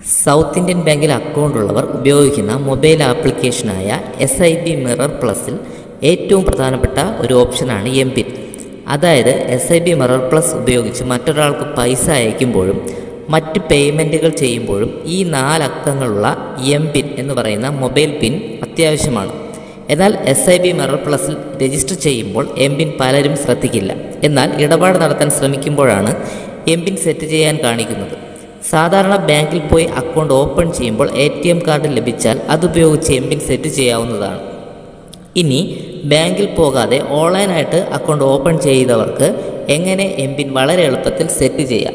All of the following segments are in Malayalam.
സൗത്ത് ഇന്ത്യൻ ബാങ്കിൽ അക്കൗണ്ട് ഉള്ളവർ ഉപയോഗിക്കുന്ന മൊബൈൽ ആപ്ലിക്കേഷനായ എസ് ഐ ബി മിറർ പ്ലസിൽ ഏറ്റവും പ്രധാനപ്പെട്ട ഒരു ഓപ്ഷനാണ് എം പിൻ അതായത് S I B mirror plus ഉപയോഗിച്ച് മറ്റൊരാൾക്ക് പൈസ അയക്കുമ്പോഴും മറ്റ് പേയ്മെൻറ്റുകൾ ചെയ്യുമ്പോഴും ഈ നാലക്കങ്ങളുള്ള എം പിൻ എന്ന് പറയുന്ന മൊബൈൽ പിൻ അത്യാവശ്യമാണ് എന്നാൽ എസ് ഐ ബി മിറർ പ്ലസിൽ രജിസ്റ്റർ ചെയ്യുമ്പോൾ എം പിൻ പലരും ശ്രദ്ധിക്കില്ല എന്നാൽ ഇടപാട് നടത്താൻ ശ്രമിക്കുമ്പോഴാണ് എം പിൻ സെറ്റ് ചെയ്യാൻ കാണിക്കുന്നത് സാധാരണ ബാങ്കിൽ പോയി അക്കൗണ്ട് ഓപ്പൺ ചെയ്യുമ്പോൾ എ ടി എം കാർഡ് ലഭിച്ചാൽ അതുപയോഗിച്ച് എം പിൻ സെറ്റ് ചെയ്യാവുന്നതാണ് ഇനി ബാങ്കിൽ പോകാതെ ഓൺലൈനായിട്ട് അക്കൗണ്ട് ഓപ്പൺ ചെയ്തവർക്ക് എങ്ങനെ എം പിൻ വളരെ എളുപ്പത്തിൽ സെറ്റ് ചെയ്യാം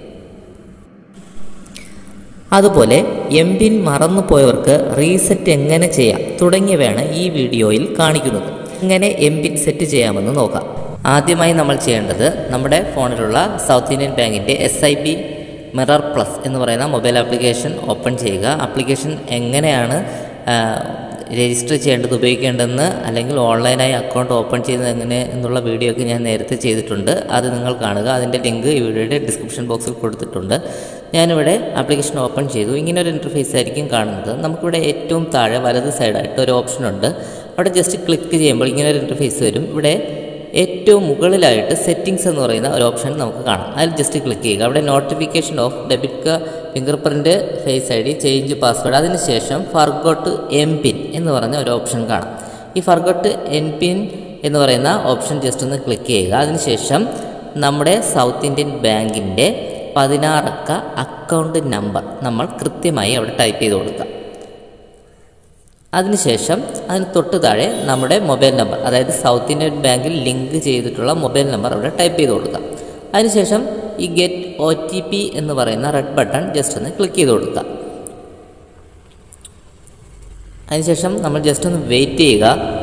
അതുപോലെ എം പിൻ മറന്നുപോയവർക്ക് റീസെറ്റ് എങ്ങനെ ചെയ്യാം തുടങ്ങിയവയാണ് ഈ വീഡിയോയിൽ കാണിക്കുന്നത് എങ്ങനെ എം പിൻ സെറ്റ് ചെയ്യാമെന്ന് നോക്കാം ആദ്യമായി നമ്മൾ ചെയ്യേണ്ടത് നമ്മുടെ ഫോണിലുള്ള സൗത്ത് ഇന്ത്യൻ ബാങ്കിൻ്റെ S I B mirror plus എന്ന് പറയുന്ന മൊബൈൽ ആപ്ലിക്കേഷൻ ഓപ്പൺ ചെയ്യുക ആപ്ലിക്കേഷൻ എങ്ങനെയാണ് രജിസ്റ്റർ ചെയ്യേണ്ടത് ഉപയോഗിക്കേണ്ടതെന്ന് അല്ലെങ്കിൽ ഓൺലൈനായി അക്കൗണ്ട് ഓപ്പൺ ചെയ്യുന്നത് എങ്ങനെ എന്നുള്ള വീഡിയോ ഒക്കെ ഞാൻ നേരത്തെ ചെയ്തിട്ടുണ്ട് അത് നിങ്ങൾ കാണുക അതിൻ്റെ ലിങ്ക് ഈ വീഡിയോയുടെ ഡിസ്ക്രിപ്ഷൻ ബോക്സിൽ കൊടുത്തിട്ടുണ്ട് ഞാനിവിടെ ആപ്ലിക്കേഷൻ ഓപ്പൺ ചെയ്തു ഇങ്ങനെ ഒരു ഇൻ്റർഫേസ് ആയിരിക്കും കാണുന്നത് നമുക്കിവിടെ ഏറ്റവും താഴെ വലത് സൈഡായിട്ട് ഒരു ഓപ്ഷൻ ഉണ്ട് അവിടെ ജസ്റ്റ് ക്ലിക്ക് ചെയ്യുമ്പോൾ ഇങ്ങനെ ഒരു ഇൻ്റർഫേസ് വരും ഇവിടെ ഏറ്റവും മുകളിലായിട്ട് സെറ്റിങ്സ് എന്ന് പറയുന്ന ഒരു ഓപ്ഷൻ നമുക്ക് കാണാം അതിൽ ജസ്റ്റ് ക്ലിക്ക് ചെയ്യുക അവിടെ notification off debit fingerprint face I D change password അതിനുശേഷം ഫർഗോട്ട് എം പിൻ എന്ന് പറഞ്ഞ ഒരു ഓപ്ഷൻ കാണാം ഈ ഫർഗോട്ട് എൻ പിൻ എന്ന് പറയുന്ന ഓപ്ഷൻ ജസ്റ്റ് ഒന്ന് ക്ലിക്ക് ചെയ്യുക അതിനുശേഷം നമ്മുടെ സൗത്ത് ഇന്ത്യൻ ബാങ്കിൻ്റെ പതിനാറക്ക അക്കൗണ്ട് നമ്പർ നമ്മൾ കൃത്യമായി അവിടെ ടൈപ്പ് ചെയ്ത് കൊടുക്കുക അതിനുശേഷം അതിന് തൊട്ട് താഴെ നമ്മുടെ മൊബൈൽ നമ്പർ അതായത് സൗത്ത് ഇന്ത്യൻ ബാങ്കിൽ ലിങ്ക് ചെയ്തിട്ടുള്ള മൊബൈൽ നമ്പർ അവിടെ ടൈപ്പ് ചെയ്ത് കൊടുക്കുക അതിനുശേഷം ഈ ഗെറ്റ് ഒ ടി പി എന്ന് പറയുന്ന റെഡ് ബട്ടൺ ജസ്റ്റ് ഒന്ന് ക്ലിക്ക് ചെയ്ത് കൊടുക്കുക അതിനുശേഷം നമ്മൾ ജസ്റ്റ് ഒന്ന് വെയിറ്റ് ചെയ്യുക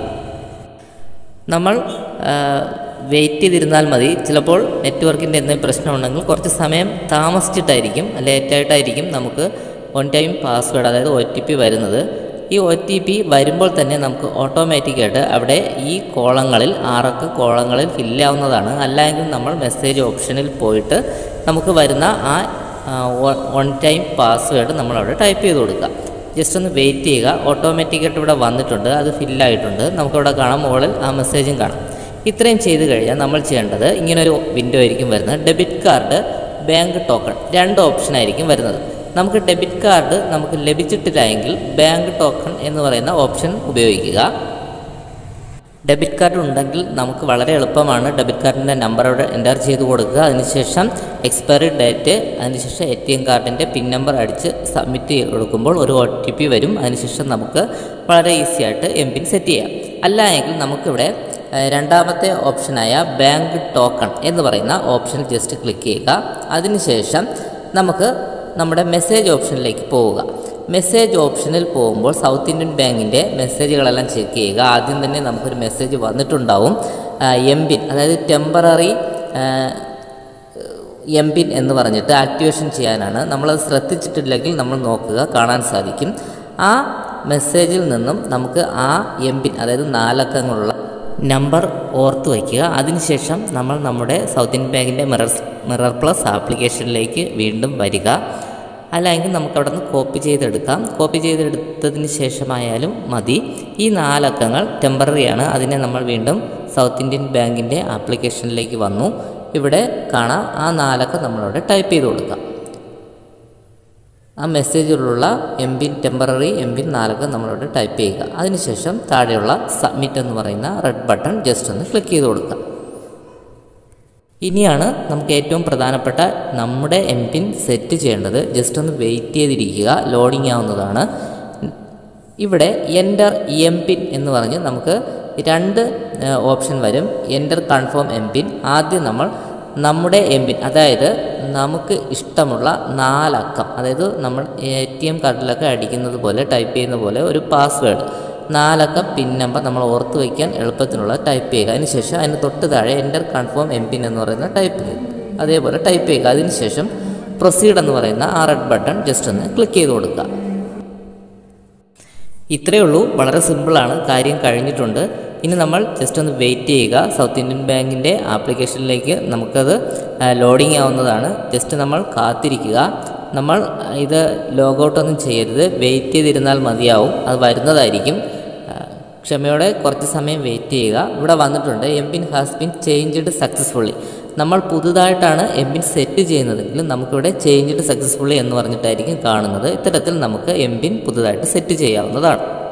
നമ്മൾ വെയിറ്റ് ചെയ്തിരുന്നാൽ മതി ചിലപ്പോൾ നെറ്റ്വർക്കിൻ്റെ എന്തെങ്കിലും പ്രശ്നമുണ്ടെങ്കിൽ കുറച്ച് സമയം താമസിച്ചിട്ടായിരിക്കും ലേറ്റായിട്ടായിരിക്കും നമുക്ക് വൺ ടൈം പാസ്വേഡ് അതായത് ഒ ടി പി വരുന്നത് ഈ ഒ ടി പി വരുമ്പോൾ തന്നെ നമുക്ക് ഓട്ടോമാറ്റിക്കായിട്ട് അവിടെ ഈ കോളങ്ങളിൽ ആറൊക്കെ കോളങ്ങളിൽ ഫില്ലാവുന്നതാണ് അല്ലെങ്കിൽ നമ്മൾ മെസ്സേജ് ഓപ്ഷനിൽ പോയിട്ട് നമുക്ക് വരുന്ന ആ വൺ ടൈം പാസ്വേഡ് നമ്മൾ അവിടെ ടൈപ്പ് ചെയ്ത് കൊടുക്കുക ജസ്റ്റ് ഒന്ന് വെയിറ്റ് ചെയ്യുക ഓട്ടോമാറ്റിക്കായിട്ട് ഇവിടെ വന്നിട്ടുണ്ട് അത് ഫില്ലായിട്ടുണ്ട് നമുക്കവിടെ കാണാം മുകളിൽ ആ മെസ്സേജും കാണാം ഇത്രയും ചെയ്ത് കഴിഞ്ഞാൽ നമ്മൾ ചെയ്യേണ്ടത് ഇങ്ങനൊരു വിൻഡോ ആയിരിക്കും വരുന്നത് ഡെബിറ്റ് കാർഡ് ബാങ്ക് ടോക്കൺ രണ്ട് ഓപ്ഷനായിരിക്കും വരുന്നത് നമുക്ക് ഡെബിറ്റ് കാർഡ് നമുക്ക് ലഭിച്ചിട്ടില്ല എങ്കിൽ ബാങ്ക് ടോക്കൺ എന്ന് പറയുന്ന ഓപ്ഷൻ ഉപയോഗിക്കുക ഡെബിറ്റ് കാർഡ് ഉണ്ടെങ്കിൽ നമുക്ക് വളരെ എളുപ്പമാണ് ഡെബിറ്റ് കാർഡിൻ്റെ നമ്പർ അവിടെ എൻ്റർ ചെയ്ത് കൊടുക്കുക അതിനുശേഷം എക്സ്പയറി ഡേറ്റ് അതിനുശേഷം എ ടി എം കാർഡിൻ്റെ പിൻ നമ്പർ അടിച്ച് സബ്മിറ്റ് ചെയ്ത് കൊടുക്കുമ്പോൾ ഒരു ഒ ടി പി വരും അതിനുശേഷം നമുക്ക് വളരെ ഈസി ആയിട്ട് എം പിൻ സെറ്റ് ചെയ്യാം അല്ല എങ്കിൽ നമുക്കിവിടെ രണ്ടാമത്തെ ഓപ്ഷനായ ബാങ്ക് ടോക്കൺ എന്ന് പറയുന്ന ഓപ്ഷൻ ജസ്റ്റ് ക്ലിക്ക് ചെയ്യുക അതിനുശേഷം നമുക്ക് നമ്മുടെ മെസ്സേജ് ഓപ്ഷനിലേക്ക് പോവുക മെസ്സേജ് ഓപ്ഷനിൽ പോകുമ്പോൾ സൗത്ത് ഇന്ത്യൻ ബാങ്കിൻ്റെ മെസ്സേജുകളെല്ലാം ചെക്ക് ചെയ്യുക ആദ്യം തന്നെ നമുക്കൊരു മെസ്സേജ് വന്നിട്ടുണ്ടാവും എം പിൻ അതായത് ടെമ്പററി എം പിൻ എന്ന് പറഞ്ഞിട്ട് ആക്ടിവേഷൻ ചെയ്യാനാണ് നമ്മളത് ശ്രദ്ധിച്ചിട്ടില്ലെങ്കിൽ നമ്മൾ നോക്കുക കാണാൻ സാധിക്കും ആ മെസ്സേജിൽ നിന്നും നമുക്ക് ആ എം പിൻ അതായത് നാലക്കങ്ങളുള്ള നമ്പർ ഓർത്ത് വയ്ക്കുക അതിനുശേഷം നമ്മൾ നമ്മുടെ സൗത്ത് ഇന്ത്യൻ ബാങ്കിൻ്റെ മിറർ മിറർ പ്ലസ് ആപ്ലിക്കേഷനിലേക്ക് വീണ്ടും വരിക അല്ലെങ്കിൽ നമുക്ക് അവിടെ നിന്ന് കോപ്പി ചെയ്തെടുക്കാം കോപ്പി ചെയ്തെടുത്തതിന് ശേഷമായാലും മതി ഈ നാലക്കങ്ങൾ ടെമ്പററിയാണ് അതിനെ നമ്മൾ വീണ്ടും സൗത്ത് ഇന്ത്യൻ ബാങ്കിൻ്റെ ആപ്ലിക്കേഷനിലേക്ക് വന്നു ഇവിടെ കാണാം ആ നാലക്കം നമ്മളവിടെ ടൈപ്പ് ചെയ്ത് കൊടുക്കാം ആ മെസ്സേജിലുള്ള M PIN temporary M PIN നാലക്കം നമ്മളവിടെ ടൈപ്പ് ചെയ്യുക അതിനുശേഷം താഴെയുള്ള സബ്മിറ്റ് എന്ന് പറയുന്ന റെഡ് ബട്ടൺ ജസ്റ്റ് ഒന്ന് ക്ലിക്ക് ചെയ്ത് കൊടുക്കുക ഇനിയാണ് നമുക്ക് ഏറ്റവും പ്രധാനപ്പെട്ട നമ്മുടെ എം പിൻ സെറ്റ് ചെയ്യേണ്ടത് ജസ്റ്റ് ഒന്ന് വെയിറ്റ് ചെയ്തിരിക്കുക ലോഡിംഗ് ആവുന്നതാണ് ഇവിടെ എൻ്റർ എം പിൻ എന്ന് പറഞ്ഞ് നമുക്ക് രണ്ട് ഓപ്ഷൻ വരും എൻ്റർ കൺഫേം എം പിൻ ആദ്യം നമ്മൾ നമ്മുടെ എം പിൻ അതായത് നമുക്ക് ഇഷ്ടമുള്ള നാലക്കം അതായത് നമ്മൾ എ ടി എം കാർഡിലൊക്കെ അടിക്കുന്നത് പോലെ ടൈപ്പ് ചെയ്യുന്ന പോലെ ഒരു പാസ്വേഡ് നാലക്ക പിൻ നമ്പർ നമ്മൾ ഓർത്ത് വയ്ക്കാൻ എളുപ്പത്തിനുള്ള ടൈപ്പ് ചെയ്യുക അതിനുശേഷം അതിന് തൊട്ട് താഴെ എൻ്റർ കൺഫേം എം പിൻ എന്ന് പറയുന്ന ടൈപ്പ് അതേപോലെ ടൈപ്പ് ചെയ്യുക അതിനുശേഷം പ്രൊസീഡ് എന്ന് പറയുന്ന ആ റെഡ് ബട്ടൺ ജസ്റ്റ് ഒന്ന് ക്ലിക്ക് ചെയ്ത് കൊടുക്കുക ഇത്രയേ ഉള്ളൂ വളരെ സിമ്പിളാണ് കാര്യം കഴിഞ്ഞിട്ടുണ്ട് ഇനി നമ്മൾ ജസ്റ്റ് ഒന്ന് വെയിറ്റ് ചെയ്യുക സൗത്ത് ഇന്ത്യൻ ബാങ്കിൻ്റെ ആപ്ലിക്കേഷനിലേക്ക് നമുക്കത് ലോഡിംഗ് ആവുന്നതാണ് ജസ്റ്റ് നമ്മൾ കാത്തിരിക്കുക നമ്മൾ ഇത് ലോഗൗട്ടൊന്നും ചെയ്യരുത് വെയിറ്റ് ചെയ്തിരുന്നാൽ മതിയാവും അത് വരുന്നതായിരിക്കും ആ, ക്ഷമയോടെ കുറച്ച് സമയം വെയിറ്റ് ചെയ്യുക ഇവിടെ വന്നിട്ടുണ്ട് M PIN has been changed successfully നമ്മൾ പുതുതായിട്ടാണ് എം പിൻ സെറ്റ് ചെയ്യുന്നതെങ്കിലും നമുക്കിവിടെ ചേഞ്ച്ഡ് സക്സസ്ഫുള്ളി എന്ന് പറഞ്ഞിട്ടായിരിക്കും കാണുന്നത് ഇത്തരത്തിൽ നമുക്ക് എം പിൻ പുതുതായിട്ട് സെറ്റ് ചെയ്യാവുന്നതാണ്